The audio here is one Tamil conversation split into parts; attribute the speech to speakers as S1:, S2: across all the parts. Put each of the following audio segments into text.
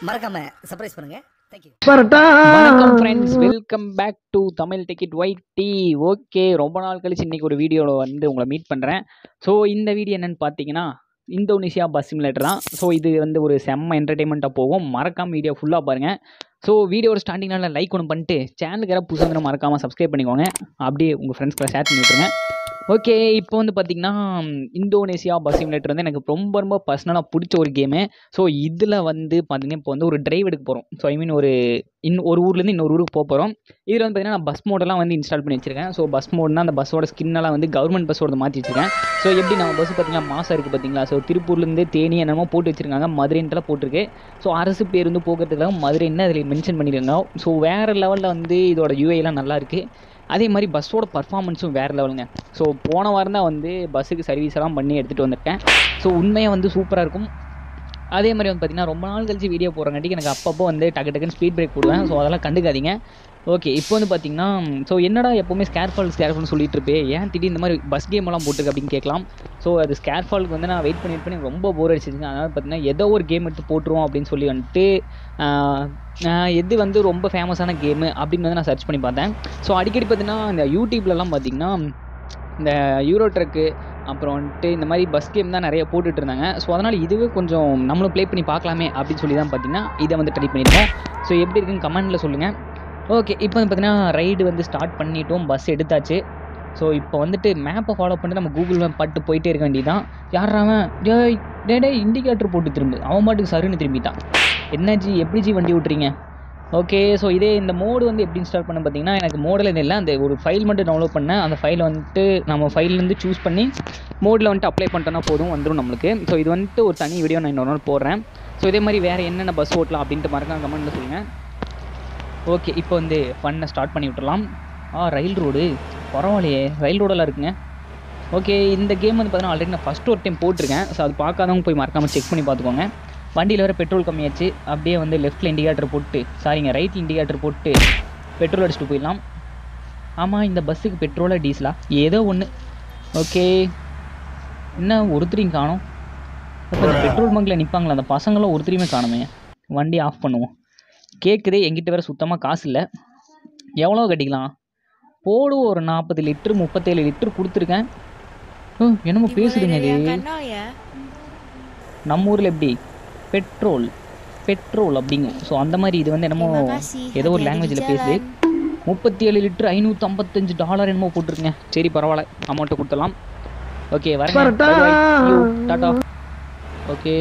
S1: மறக்காம சர்ப்ரைஸ் பண்ணுங்க தேங்க்யூ
S2: வணக்கம் friends welcome back to Tamil ticket white T okay ரொம்ப நாள் கழிச்சு இன்னைக்கு ஒரு வீடியோவில் வந்து உங்களை மீட் பண்ணுறேன் ஸோ இந்த வீடியோ என்னன்னு பார்த்தீங்கன்னா இந்தோனேஷியா பஸ் சிமுலேட்டர் தான் ஸோ இது வந்து ஒரு செம்ம என்டர்டைன்மெண்ட்டாக போகும் மறக்காம வீடியோ ஃபுல்லாக பாருங்கள் ஸோ வீடியோட ஸ்டார்டிங்னால லைக் ஒன்று பண்ணிட்டு சேனலுக்கு யாராவது புதுசாக வந்து மறக்காமல் சப்ஸ்கிரைப் பண்ணிக்கோங்க அப்படியே உங்கள் ஃப்ரெண்ட்ஸ்க்கு ஷேர் பண்ணி விட்ருங்க ஓகே இப்போ வந்து பார்த்தீங்கன்னா இந்தோனேஷியா பஸ் சிமுலேட்டர் வந்து எனக்கு ரொம்ப ரொம்ப பர்சனலாக பிடிச்ச ஒரு கேமு ஸோ இதில் வந்து பார்த்தீங்கன்னா இப்போ வந்து ஒரு டிரைவ் எடுக்க போகிறோம் ஸோ ஐ மீன் ஒரு இன் ஒரு ஊர்லேருந்து இன்னொரு ஊருக்கு போக போகிறோம் இதில் வந்து பார்த்தீங்கன்னா நான் பஸ் மோடெல்லாம் வந்து இன்ஸ்டால் பண்ணி வச்சிருக்கேன் ஸோ பஸ் மோட்னா அந்த பஸ்ஸோட ஸ்கின்னெல்லாம் வந்து கவர்மெண்ட் பஸ்ஸோட மாற்றி வச்சிருக்கேன் ஸோ எப்படி நம்ம பஸ் பார்த்தீங்கன்னா மாதம் இருக்குது பார்த்தீங்களா ஸோ திருப்பூர்லேருந்து தேனி என்னமோ போட்டு வச்சிருக்காங்க மதுரைன்ட்டுலாம் போட்டிருக்கு ஸோ அரசு பேருந்து போக்குறதுக்காக மதுரைன்னு அதில் மென்ஷன் பண்ணியிருக்காங்க ஸோ வேறு லெவலில் வந்து இதோட யூஐலாம் நல்லா இருக்குது அதே மாதிரி பஸ்ஸோட பர்ஃபார்மன்ஸும் வேறு லெவலுங்க ஸோ போன வாரம் தான் வந்து பஸ்ஸுக்கு சர்வீஸ் எல்லாம் பண்ணி எடுத்துகிட்டு வந்திருக்கேன் ஸோ உண்மையாக வந்து சூப்பராக இருக்கும் அதே மாதிரி வந்து பார்த்திங்கன்னா ரொம்ப நாள் கழிச்சு வீடியோ போடுறங்காட்டிக்கு எனக்கு அப்பப்போ வந்து டக்கு டக்குன்னு ஸ்பீட் பிரேக் போடுவேன் ஸோ அதெல்லாம் கண்டுக்காதீங்க ஓகே இப்போ வந்து பார்த்தீங்கன்னா ஸோ என்னடா எப்போவுமே ஸ்கேர்ஃபால் ஸ்கேர்ஃபால்னு சொல்லிட்டு இருப்பே ஏன் திடீர் இந்த மாதிரி பஸ் கேம் எல்லாம் போட்டுருக்கு அப்படின்னு கேட்கலாம் ஸோ அது ஸ்கேர்ஃபாலுக்கு வந்து நான் வெயிட் பண்ணி wait பண்ணி ரொம்ப போர் அடிச்சிருங்க அதனால் பார்த்தீங்கன்னா ஏதோ ஒரு கேம் எடுத்து போட்டுருவோம் அப்படின்னு சொல்லி வந்துட்டு ஆஹ், ஆஹ், எது வந்து ரொம்ப ஃபேமஸான கேமு அப்படின்னு வந்து நான் சர்ச் பண்ணி பார்த்தேன் ஸோ அடிக்கடி பார்த்தீங்கன்னா இந்த யூடியூப்லலாம் பார்த்தீங்கன்னா இந்த யூரோ ட்ரக்கு அப்புறம் வந்துட்டு இந்த மாதிரி பஸ் கேம் தான் நிறைய போட்டுட்டு இருந்தாங்க ஸோ அதனால் இதுவே கொஞ்சம் நம்மளும் ப்ளே பண்ணி பார்க்கலாமே அப்படின்னு சொல்லி தான் பார்த்தீங்கன்னா இதை வந்து ட்ரை பண்ணியிருக்கோம் ஸோ எப்படி இருக்குன்னு கமெண்ட்டில் சொல்லுங்கள் ஓகே இப்போ வந்து பார்த்தீங்கன்னா ரைடு வந்து ஸ்டார்ட் பண்ணிட்டோம் பஸ் எடுத்தாச்சு ஸோ இப்போ வந்துட்டு மேப்பை ஃபாலோ பண்ணிட்டு நம்ம கூகுள் மேப் பாட்டு போயிட்டே இருக்க வேண்டியதான் யார் அவன் டேய் டே டே இண்டிகேட்டர் போட்டு திரும்பு அவன் பாட்டுக்கு சருன்னு திரும்பிட்டான் என்ன ஜி எப்படி ஜி வண்டி விட்றீங்க ஓகே ஸோ இதே இந்த மோடு வந்து எப்படி இன்ஸ்டால் பண்ண பார்த்தீங்கன்னா எனக்கு மோடில் இது இல்லை அந்த ஒரு ஃபைல் மட்டும் டவுன்லோட் பண்ணேன் அந்த ஃபைலை வந்துட்டு நம்ம ஃபைல்லேருந்து சூஸ் பண்ணி மோடில் வந்துட்டு அப்ளை பண்ணிட்டோன்னா போதும் வந்துடும் நம்மளுக்கு ஸோ இது வந்துட்டு ஒரு தனி வீடியோ நான் இன்னொரு நாள் போடுறேன் ஸோ இதே மாதிரி வேறு என்னென்ன பஸ் ஓட்டலாம் அப்படின்ட்டு மறக்காம கமெண்ட்டில் சொல்லுங்கள் ஓகே இப்போ வந்து ஃபன்னை ஸ்டார்ட் பண்ணி விட்டுறலாம் ஆ ரயில் ரோடு பரவாயில்லையே ரயில் ரோடெல்லாம் இருக்குங்க ஓகே இந்த கேம் வந்து பார்த்தீங்கன்னா ஆல்ரெடி நான் ஃபஸ்ட் ஒரு டைம் போட்டிருக்கேன் ஸோ அது பார்க்காதவங்க போய் மறக்காமல் செக் பண்ணி பார்த்துக்கோங்க வண்டியில் வேறு பெட்ரோல் கம்மியாச்சு அப்படியே வந்து லெஃப்ட்டில் இண்டிகேட்டர் போட்டு சாரிங்க ரைட் இண்டிகேட்டர் போட்டு பெட்ரோல் அடிச்சுட்டு போயிடலாம் ஆமாம் இந்த பஸ்ஸுக்கு பெட்ரோலா டீசலா ஏதோ ஒன்று ஓகே என்ன ஒருத்தரையும் காணோம் அப்போ இந்த பெட்ரோல் பங்க்கில் நிற்பாங்களா அந்த பசங்களும் ஒருத்தரையுமே காணுமே வண்டி ஆஃப் பண்ணுவோம் கேட்குதே எங்கிட்ட வேறு சுத்தமாக காசு இல்லை எவ்வளோ கட்டிக்கலாம் போடு ஒரு நாற்பது லிட்டரு முப்பத்தேழு லிட்டர் கொடுத்துருக்கேன் ஓ, என்னமோ பேசுதுங்க இது நம்ம ஊரில் எப்படி பெட்ரோல் பெட்ரோல் அப்படிங்கும் ஸோ அந்த மாதிரி இது வந்து என்னமோ ஏதோ ஒரு லாங்குவேஜில் பேசுது முப்பத்தி ஏழு லிட்டர் ஐநூற்றி ஐம்பத்தஞ்சு டாலர் என்னமோ போட்டிருக்கேங்க சரி பரவாயில்ல அமௌண்ட்டை கொடுத்துடலாம் ஓகே வரேன் டாட்டா ஓகே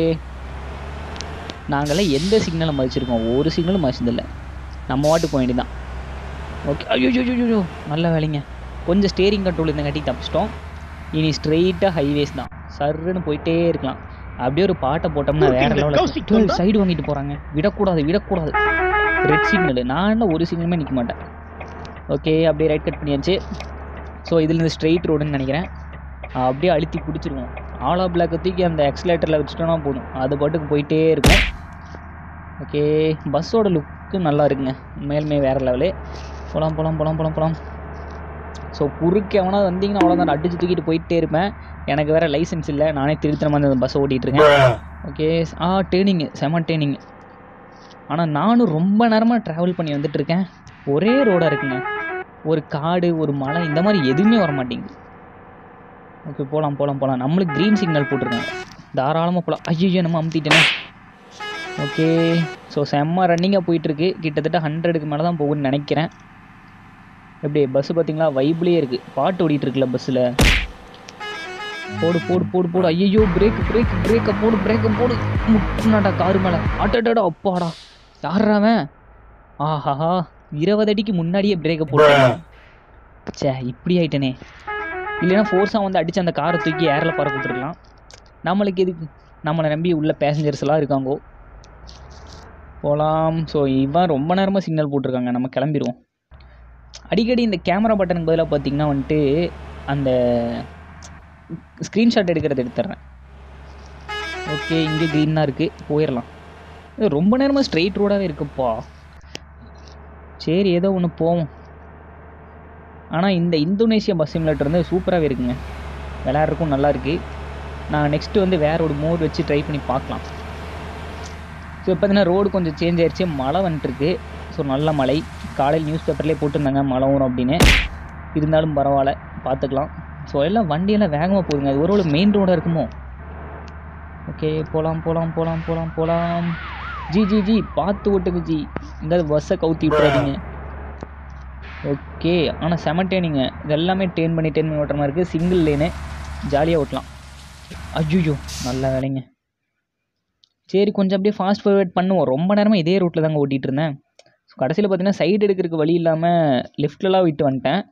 S2: நாங்களாம் எந்த சிக்னலை மதிச்சிருக்கோம் ஒரு சிக்னலும் மதிச்சதில்லை நம்ம வாட்டு போக வேண்டியதான் ஓகே ஐயோ ஐயோ, ஐயோ ஐயோ நல்ல வேலைங்க கொஞ்சம் ஸ்டேரிங் கண்ட்ரோல் இருந்தங்காட்டி தப்பிச்சிட்டோம் இனி ஸ்ட்ரெயிட்டாக ஹைவேஸ் தான் சர்ருன்னு போயிட்டே இருக்கலாம் அப்படியே ஒரு பாட்டை போட்டோம்னா வேற லெவலில் சைடு வாங்கிட்டு போகிறாங்க விடக்கூடாது விடக்கூடாது ரெட் சிக்னல் நான் என்ன ஒரு சிக்னலுமே நிற்க மாட்டேன் ஓகே அப்படியே ரைட் கட் பண்ணியாச்சு ஸோ இதுலேருந்து ஸ்ட்ரெயிட் ரோடுன்னு நினைக்கிறேன் அப்படியே அழுத்தி பிடிச்சிருவோம் ஆலா பிளாக்கை தூக்கி அந்த எக்ஸலேட்டரில் வச்சுட்டோன்னா போதும் அது பாட்டுக்கு போயிட்டே இருக்கும் ஓகே பஸ்ஸோட லுக்கு நல்லா இருக்குங்க மேல்மே வேறு லெவலு போகலாம் போகலாம் போகலாம் போகலாம் போகலாம் ஸோ குறுக்கு எவனா வந்தீங்கன்னா அவ்வளோதான் அடிச்சு தூக்கிட்டு போயிட்டே இருப்பேன் எனக்கு வேறு லைசன்ஸ் இல்லை நானே திருத்தனமாக அந்த பஸ்ஸை ஓட்டிகிட்டு இருக்கேன் ஓகே ஆ டேர்னிங்கு செம டேர்னிங்கு ஆனால் நானும் ரொம்ப நேரமாக ட்ராவல் பண்ணி வந்துட்டு இருக்கேன் ஒரே ரோடாக இருக்குங்க ஒரு காடு ஒரு மலை இந்த மாதிரி எதுவுமே வர மாட்டேங்குது ஓகே போகலாம் போகலாம் போகலாம் நம்மளுக்கு க்ரீன் சிக்னல் போட்டிருக்காங்க தாராளமாக போகலாம் ஐயோ நம்ம அமுத்திட்டேனே ஓகே ஸோ செம்ம ரன்னிங்காக போயிட்டுருக்கு கிட்டத்தட்ட ஹண்ட்ரடுக்கு மேலே தான் போகும்னு நினைக்கிறேன் எப்படி பஸ்ஸு பார்த்தீங்களா வைப்லேயே இருக்குது பாட்டு ஓடிட்டு இருக்குல்ல பஸ்ஸில் போடு போடு போடு போடு ஐயோ பிரேக் பிரேக் பிரேக்கை போடு பிரேக்கை போடு முட்டுனாடா காரு மேலே ஆட்டாடா அப்பாடா யாரா அவன் ஆஹாஹா இருபது அடிக்கு முன்னாடியே பிரேக்கை போட்டு ச்சே இப்படி ஆயிட்டனே இல்லைன்னா ஃபோர்ஸாக வந்து அடித்து அந்த காரை தூக்கி ஏரில் பறக்க விட்டுருக்கலாம் நம்மளுக்கு எதுக்கு நம்மளை நம்பி உள்ள பேசஞ்சர்ஸ் எல்லாம் இருக்காங்கோ போகலாம் ஸோ இவன் ரொம்ப நேரமாக சிக்னல் போட்டிருக்காங்க நம்ம கிளம்பிடுவோம் அடிக்கடி இந்த கேமரா பட்டனுக்கு பதிலாக பார்த்தீங்கன்னா வந்துட்டு அந்த ஸ்க்ரீன்ஷாட் எடுக்கிறது எடுத்துட்றேன் ஓகே இங்கே க்ரீன் தான் இருக்குது போயிடலாம் இது ரொம்ப நேரமாக ஸ்ட்ரெயிட் ரோடாகவே இருக்குப்பா சரி ஏதோ ஒன்று போவோம் ஆனால் இந்த இந்தோனேஷியா பஸ் சிமுலேட்டர் வந்து சூப்பராகவே இருக்குங்க விளையாடுறதுக்கும் நல்லா இருக்குது நான் நெக்ஸ்ட்டு வந்து வேற ஒரு மோட் வச்சு ட்ரை பண்ணி பார்க்கலாம் ஸோ இப்போ பார்த்தீங்கன்னா ரோடு கொஞ்சம் சேஞ்ச் ஆயிடுச்சு மழை வந்துட்டுருக்கு ஸோ நல்ல மழை காலையில் நியூஸ் பேப்பர்லேயே போட்டிருந்தாங்க மழை வரும் அப்படின்னு இருந்தாலும் பரவாயில்ல பார்த்துக்கலாம் ஸோ எல்லாம் வண்டியெல்லாம் வேகமாக போகுதுங்க அது ஒரு மெயின் ரோடாக இருக்குமோ ஓகே போகலாம் போகலாம் போகலாம் போகலாம் போகலாம் ஜி ஜி ஜி பார்த்து ஓட்டுங்க ஜி இந்த பஸ்ஸை கவுத்தி விட்டுறாதீங்க ஓகே ஆனால் செம டேனிங்க இது எல்லாமே டேன் பண்ணி டேன் பண்ணி ஓட்டுற மாதிரி இருக்குது சிங்கிள் லேனு ஜாலியாக ஓட்டலாம் ஐயோ நல்ல வேலைங்க சரி கொஞ்சம் அப்படியே ஃபாஸ்ட் ஃபார்வேர்ட் பண்ணுவோம் ரொம்ப நேரமாக இதே ரூட்டில் தாங்க ஓட்டிகிட்டு இருந்தேன் ஸோ கடைசியில் பார்த்தீங்கன்னா சைடு எடுக்கிறதுக்கு வழி இல்லாமல் லெஃப்ட்லலாம் விட்டு வந்துட்டேன்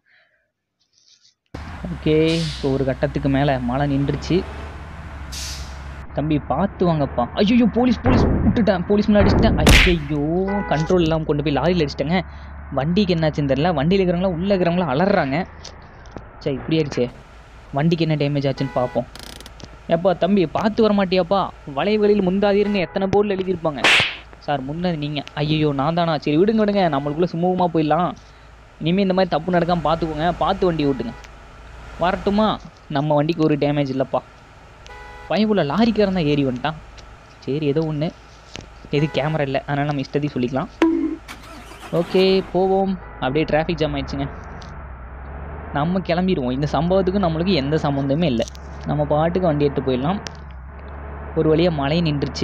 S2: ஓகே ஸோ ஒரு கட்டத்துக்கு மேலே மழை நின்றுச்சு தம்பி பார்த்து வாங்கப்பா ஐயோ போலீஸ் போலீஸ் விட்டுட்டேன் போலீஸ் மேலே அடிச்சிட்டேன் ஐயோ கண்ட்ரோல் இல்லாமல் கொண்டு போய் லாரியில் அடிச்சிட்டேங்க வண்டிக்கு என்னாச்சுன்னு தெரில வண்டியில் இருக்கிறவங்களாம் உள்ளே இருக்கிறவங்களாம் அலறாங்க சரி இப்படி ஆயிடுச்சே வண்டிக்கு என்ன டேமேஜ் ஆச்சுன்னு பார்ப்போம் ஏப்பா தம்பி பார்த்து வர மாட்டியாப்பா வளைவெளியில் முந்தாதீர்னு எத்தனை போர்டில் எழுதியிருப்பாங்க சார் முன்னது நீங்கள் ஐயோ நான் தானா சரி விடுங்க விடுங்க நம்மளுக்குள்ளே சுமூகமாக போயிடலாம் இனிமேல் இந்த மாதிரி தப்பு நடக்காமல் பார்த்துக்கோங்க பார்த்து வண்டி ஓட்டுங்க வரட்டுமா நம்ம வண்டிக்கு ஒரு டேமேஜ் இல்லைப்பா பயபுள்ள லாரிக்காரன் தான் ஏறி வந்துட்டான் சரி ஏதோ ஒன்று எது கேமரா இல்லை அதனால் நம்ம இஷ்டத்தையும் சொல்லிக்கலாம் ஓகே போவோம் அப்படியே டிராஃபிக் ஜாம் ஆயிடுச்சுங்க நம்ம கிளம்பிடுவோம் இந்த சம்பவத்துக்கு நம்மளுக்கு எந்த சம்மந்தமே இல்லை நம்ம பாட்டுக்கு வண்டி எடுத்து போயிடலாம் ஒரு வழியாக மழை நின்றுச்சு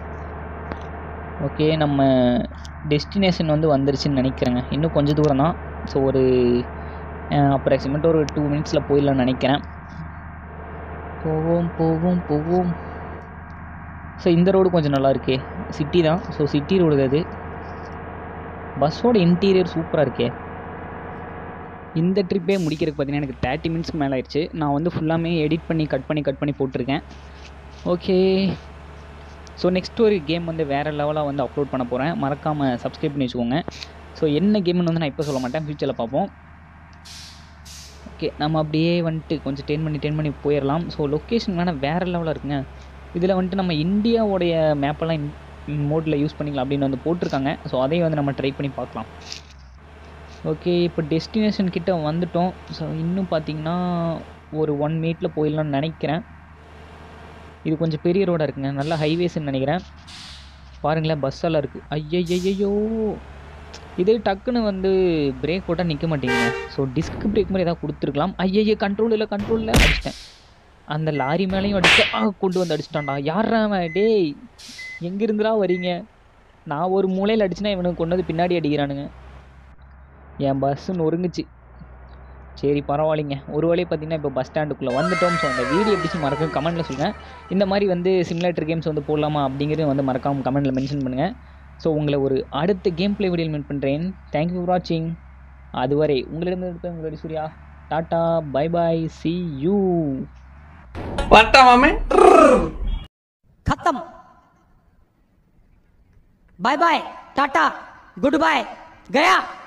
S2: ஓகே நம்ம டெஸ்டினேஷன் வந்து வந்துருச்சுன்னு நினைக்கிறேங்க இன்னும் கொஞ்சம் தூரம் தான் ஸோ ஒரு அப்ராக்சிமேட் ஒரு டூ மினிட்ஸில் போயிடலாம்னு நினைக்கிறேன் போவோம் போவோம் போவோம் ஸோ இந்த ரோடு கொஞ்சம் நல்லா இருக்கே சிட்டி தான் ஸோ சிட்டி ரோடு அது பஸ்ஸோட இன்டீரியர் சூப்பராக இருக்கே இந்த ட்ரிப்பே முடிக்கிறதுக்கு பார்த்தீங்கன்னா எனக்கு தேர்ட்டி மினிட்ஸ்க்கு மேலே ஆயிடுச்சு நான் வந்து ஃபுல்லாமே எடிட் பண்ணி கட் பண்ணி கட் பண்ணி போட்டிருக்கேன் ஓகே ஸோ நெக்ஸ்ட் ஒரு கேம் வந்து வேறு லெவலாக வந்து அப்லோட் பண்ண போகிறேன் மறக்காமல் சப்ஸ்கிரைப் பண்ணி வச்சுக்கோங்க ஸோ என்ன கேம்னு வந்து நான் இப்போ சொல்ல மாட்டேன் ஃப்யூச்சரில் பார்ப்போம் ஓகே நம்ம அப்படியே வந்துட்டு கொஞ்சம் டென் பண்ணி டென் பண்ணி போயிடலாம் ஸோ லொக்கேஷன் வேணால் வேறு லெவலாக இருக்குங்க இதில் வந்துட்டு நம்ம இந்தியாவோடைய மேப்பெல்லாம் மோடில் யூஸ் பண்ணிக்கலாம் அப்படின்னு வந்து போட்டிருக்காங்க ஸோ அதையும் வந்து நம்ம ட்ரை பண்ணி பார்க்கலாம் ஓகே இப்போ டெஸ்டினேஷன் கிட்ட வந்துட்டோம் ஸோ இன்னும் பார்த்தீங்கன்னா ஒரு ஒன் மினிட்ல போயிடலாம்னு நினைக்கிறேன் இது கொஞ்சம் பெரிய ரோடாக இருக்குங்க நல்லா ஹைவேஸ்ன்னு நினைக்கிறேன் பாருங்களேன் பஸ் எல்லாம் இருக்குது ஐயய்யய்யோ இது டக்குன்னு வந்து பிரேக் போட்டால் நிற்க மாட்டேங்குது ஸோ டிஸ்க் பிரேக் மாதிரி ஏதாவது கொடுத்துருக்கலாம் ஐயய்ய கண்ட்ரோல் இல்லை கண்ட்ரோல் இல்லை அடிச்சிட்டேன் அந்த லாரி மேலேயும் அடிச்சு ஆ கொண்டு வந்து அடிச்சிட்டான்டா யாரா அவன் டேய் எங்கேருந்துடா வரீங்க நான் ஒரு மூலையில் அடிச்சுனா இவனுக்கு கொண்டு வந்து பின்னாடி அடிக்கிறானுங்க என் பஸ்ஸு நொறுங்குச்சு சரி பரவாயில்லைங்க ஒரு வழி பார்த்தீங்கன்னா இப்போ பஸ் ஸ்டாண்டுக்குள்ளே வந்துட்டோம் ஸோ அந்த வீடியோ எப்படி மறக்க கமெண்ட்டில் சொல்லுங்கள் இந்த மாதிரி வந்து சிமுலேட்டர் கேம்ஸ் வந்து போடலாமா அப்படிங்கிறது வந்து மறக்காமல் கமெண்ட்டில் மென்ஷன் பண்ணுங்கள் ஸோ உங்களை ஒரு அடுத்த கேம் ப்ளே வீடியோவில் மீட் பண்ணுறேன் தேங்க்யூ ஃபார் வாட்சிங் அதுவரை உங்களிடம் இருப்பேன் உங்களுடைய Surya tata bye bye see you
S3: வரட்டா மாமே
S1: खत्म bye bye tata good bye गया